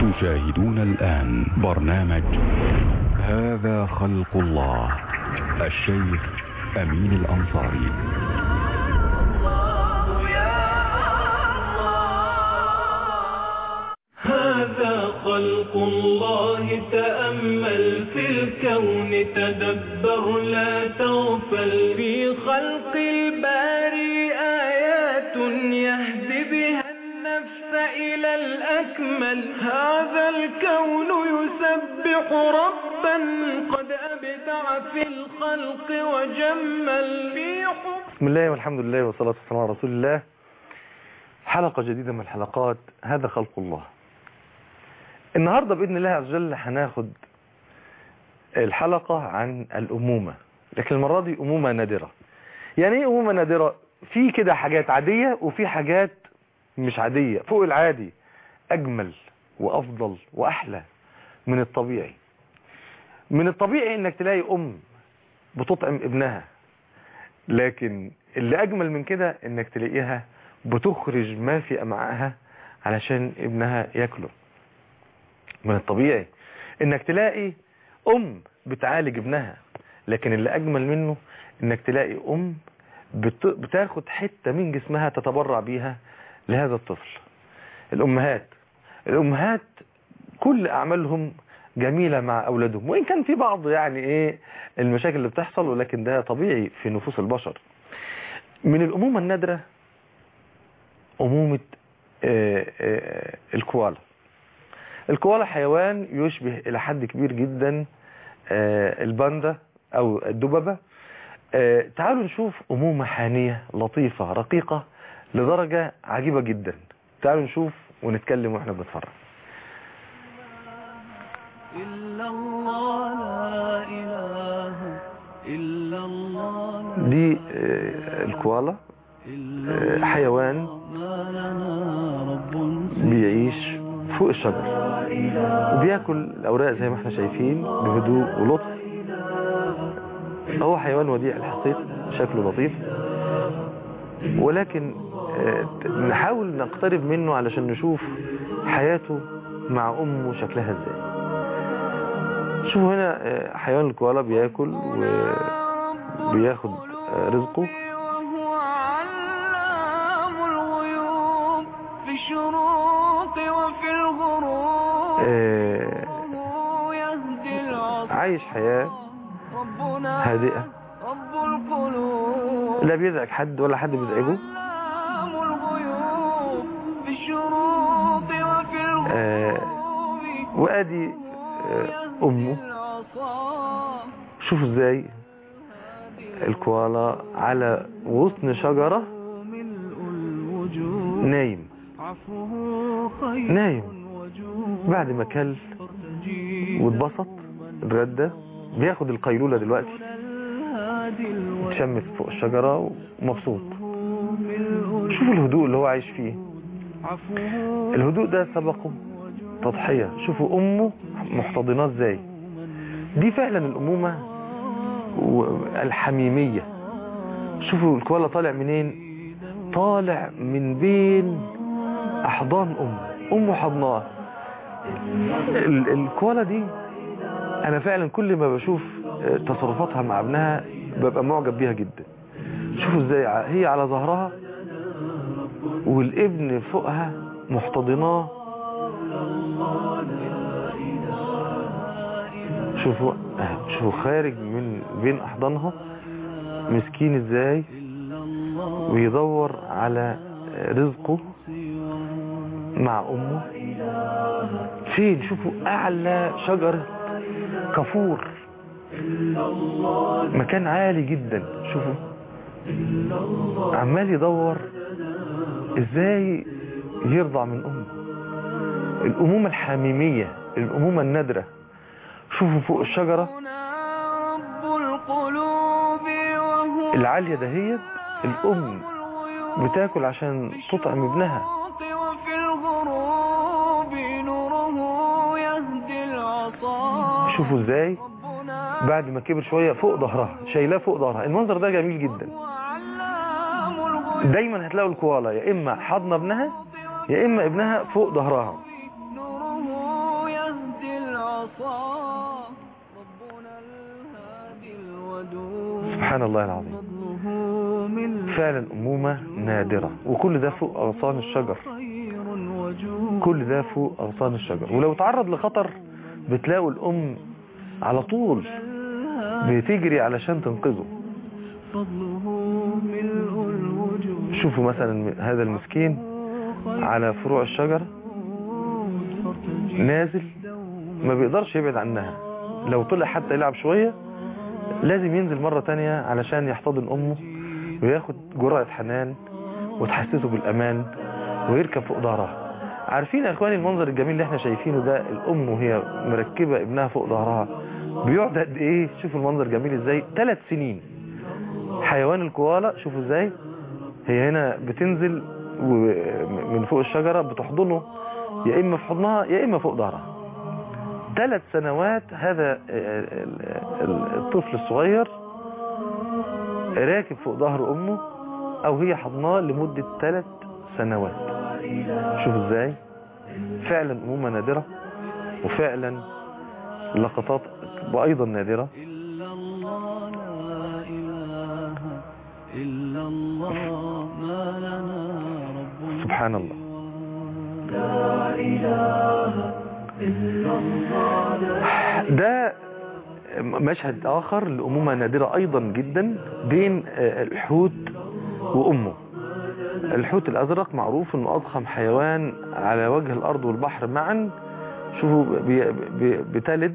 تشاهدون الآن برنامج هذا خلق الله الشيخ أمين الأنصاري هذا خلق الله تأمل في الكون تدبر لا تغفل في خلق الباري آيات يهدي بها النفس إلى الأكمل هذا الكون يسبح ربا قد أبدع في الخلق وجمل في حب بسم الله والحمد لله والصلاة والسلام على رسول الله حلقة جديدة من حلقات هذا خلق الله النهاردة بإذن الله عز وجل هناخد الحلقة عن الأمومة لكن المرة دي أمومة نادرة يعني ايه أمومة نادرة في كده حاجات عادية وفي حاجات مش عادية فوق العادي أجمل وأفضل وأحلى من الطبيعي من الطبيعي انك تلاقي أم بتطعم ابنها لكن اللي أجمل من كده انك تلاقيها بتخرج ما في أمعائها علشان ابنها ياكله من الطبيعي انك تلاقي ام بتعالج ابنها لكن اللي اجمل منه انك تلاقي ام بت... بتاخد حتة من جسمها تتبرع بيها لهذا الطفل الامهات الامهات كل اعمالهم جميلة مع اولادهم وان كان في بعض يعني ايه المشاكل اللي بتحصل ولكن ده طبيعي في نفوس البشر من الامومة النادرة امومة آه آه الكوالا الكوالا حيوان يشبه الى حد كبير جدا آه الباندا او الدببة تعالوا نشوف امومة حانية لطيفة رقيقة لدرجة عجيبة جدا تعالوا نشوف ونتكلم واحنا بنتفرج إلا الله لا إله إلا الله دي الكوالا حيوان بيعيش فوق الشجر وبياكل الاوراق زي ما احنا شايفين بهدوء ولطف هو حيوان وديع الحقيقة شكله لطيف ولكن نحاول نقترب منه علشان نشوف حياته مع امه شكلها ازاي شوفوا هنا حيوان الكوالا بياكل وبياخد رزقه وهو علام الغيوب في الشروق وفي الغروب آه، هو يهدي العصا عايش حياة ربنا هادئة رب القلوب لا بيزعج حد ولا حد بيزعجه علام الغيوب في الشروق وفي الغروب آه، وادي آه، امه العصا شوفوا ازاي الكوالا على غصن شجرة ملء الوجود نايم عفوه خير نايم وجود بعد ما كل واتبسط اتغدى بياخد القيلولة دلوقتي الهادي الوجود اتشمس فوق الشجرة ومبسوط ملء شوفوا الهدوء اللي هو عايش فيه عفوه الهدوء ده سبقه تضحية شوفوا امه محتضناه ازاي دي فعلا الامومة الحميمية شوفوا الكوالا طالع منين طالع من بين احضان امه امه حضناه ال- الكوالا دي انا فعلا كل ما بشوف آه، تصرفاتها مع ابنها ببقى معجب بيها جدا شوفوا ازاي ع- هي على ظهرها والابن فوقها محتضناه شوفوا آه، شوفوا خارج من بين احضانها مسكين ازاي ويدور على رزقه مع امه فين شوفوا اعلى شجرة كفور مكان عالي جدا شوفوا عمال يدور ازاي يرضع من امه الامومة الحميمية الامومة النادرة شوفوا فوق الشجرة رب القلوب وهو العالية دهيت الام بتاكل عشان تطعم ابنها وفي الغروب نوره يهدي العصا شوفوا ازاي ربنا بعد ما كبر شوية فوق ظهرها شايلاه فوق ظهرها المنظر ده جميل جدا وعلام الغيوب دايما هتلاقوا الكوالا يا اما حضن ابنها يا اما ابنها فوق ظهرها نوره العصا ربنا الهادي الودود سبحان الله العظيم فضله من فعلا أمومة نادرة وكل ده فوق أغصان الشجر خير وجود كل ده فوق أغصان الشجر ولو تعرض لخطر بتلاقوا الأم على طول بتجري علشان تنقذه فضله ملء الوجود شوفوا مثلا هذا المسكين على فروع الشجر نازل ما بيقدرش يبعد عنها لو طلع حتى يلعب شوية لازم ينزل مرة تانية علشان يحتضن أمه وياخد جرعة حنان وتحسسه بالأمان ويركب فوق ظهرها عارفين يا اخواني المنظر الجميل اللي احنا شايفينه ده الأم وهي مركبة ابنها فوق ظهرها بيقعد قد ايه شوفوا المنظر جميل ازاي ثلاث سنين حيوان الكوالا شوفوا ازاي هي هنا بتنزل و- من فوق الشجرة بتحضنه يا إما في حضنها يا إما فوق ظهرها ثلاث سنوات هذا ال- ال- الطفل الصغير راكب فوق ظهر أمه أو هي حضناه لمدة ثلاث سنوات شوف ازاي فعلا أمومة نادرة وفعلا لقطات وأيضا نادرة إلا الله لا إله إلا الله ما لنا رب سبحان الله ده مشهد آخر لأمومة نادرة أيضا جدا بين آه، الحوت وأمه الحوت الأزرق معروف أنه أضخم حيوان على وجه الأرض والبحر معا شوفوا بي- بي- بتلد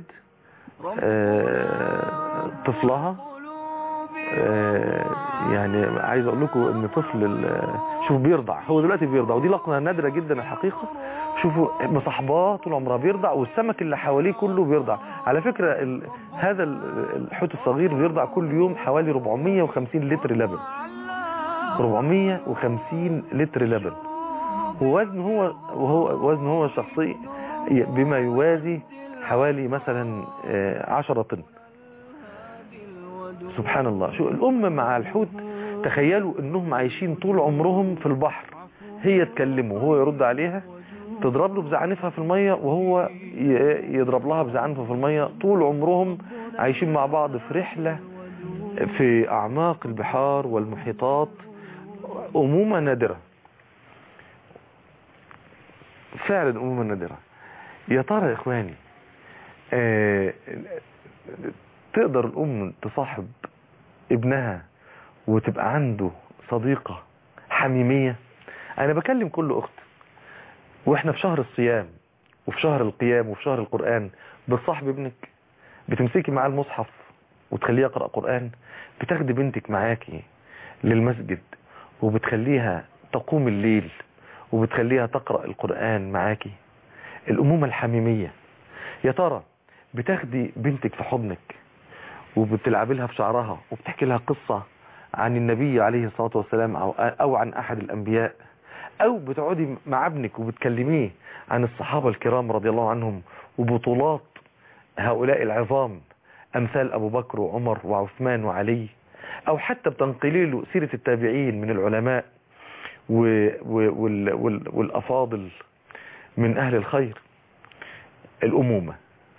آه، طفلها آه، يعني عايز اقول لكم ان طفل ال- شوف بيرضع هو دلوقتي بيرضع ودي لقطه نادره جدا الحقيقه شوفوا مصاحباه طول عمرها بيرضع والسمك اللي حواليه كله بيرضع على فكره ال... هذا ال- الحوت الصغير بيرضع كل يوم حوالي 450 لتر لبن 450 لتر لبن ووزن هو وهو وزن هو الشخصي بما يوازي حوالي مثلا آه، 10 طن سبحان الله شو الأم مع الحوت تخيلوا انهم عايشين طول عمرهم في البحر هي تكلمه وهو يرد عليها تضرب له بزعنفها في المية وهو ي- يضرب لها بزعنفها في المية طول عمرهم عايشين مع بعض في رحلة في أعماق البحار والمحيطات أمومة نادرة فعلا أمومة نادرة يا ترى يا إخواني آه، تقدر الأم تصاحب ابنها وتبقى عنده صديقة حميمية أنا بكلم كل أخت وإحنا في شهر الصيام وفي شهر القيام وفي شهر القرآن بتصاحب ابنك بتمسكي معاه المصحف وتخليه يقرأ قرآن بتاخدي بنتك معاكي للمسجد وبتخليها تقوم الليل وبتخليها تقرأ القرآن معاكي الأمومة الحميمية يا ترى بتاخدي بنتك في حضنك وبتلعبي لها في شعرها وبتحكي لها قصة عن النبي عليه الصلاة والسلام أو, أو عن أحد الأنبياء أو بتقعدي مع ابنك وبتكلميه عن الصحابة الكرام رضي الله عنهم وبطولات هؤلاء العظام أمثال أبو بكر وعمر وعثمان وعلي أو حتى بتنقلي له سيرة التابعين من العلماء و و وال وال والأفاضل من أهل الخير الأمومة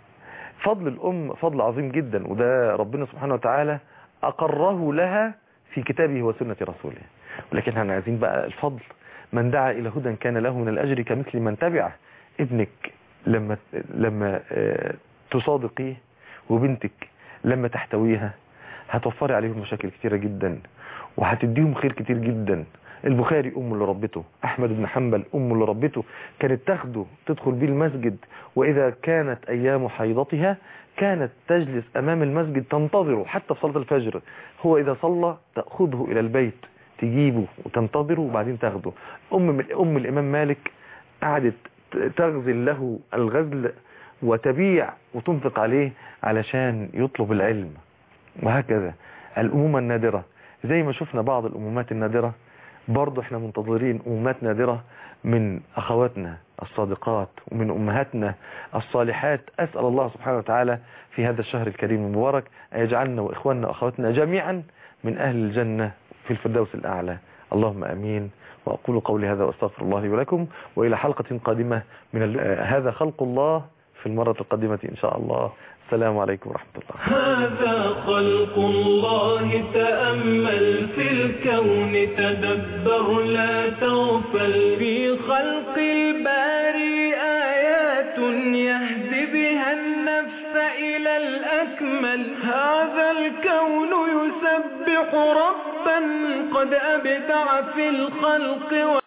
فضل الأم فضل عظيم جدا وده ربنا سبحانه وتعالى أقره لها في كتابه وسنة رسوله ولكن احنا عايزين بقى الفضل من دعا إلى هدى كان له من الأجر كمثل من تبعه ابنك لما لما آه، تصادقيه وبنتك لما تحتويها هتوفري عليهم مشاكل كتيرة جدا وهتديهم خير كتير جدا البخاري أمه اللي ربته أحمد بن حنبل أمه اللي ربته كانت تاخده تدخل بيه المسجد وإذا كانت أيام حيضتها كانت تجلس أمام المسجد تنتظره حتى في صلاة الفجر هو إذا صلى تأخذه إلى البيت تجيبه وتنتظره وبعدين تاخده أم, أم الإمام مالك قعدت تغزل له الغزل وتبيع وتنفق عليه علشان يطلب العلم وهكذا الأمومة النادرة زي ما شفنا بعض الأمومات النادرة برضو احنا منتظرين أمومات نادرة من أخواتنا الصادقات ومن أمهاتنا الصالحات أسأل الله سبحانه وتعالى في هذا الشهر الكريم المبارك أن يجعلنا وإخواننا وأخواتنا جميعا من أهل الجنة في الفردوس الأعلى اللهم أمين وأقول قولي هذا وأستغفر الله لي ولكم وإلى حلقة قادمة من ال- آه، هذا خلق الله في المرة القادمة إن شاء الله السلام عليكم ورحمة الله هذا خلق الله تأمل في الكون تدبر لا تغفل في خلق الباري آيات يهدي بها النفس إلى الأكمل هذا الكون يسبح ربا قد أبدع في الخلق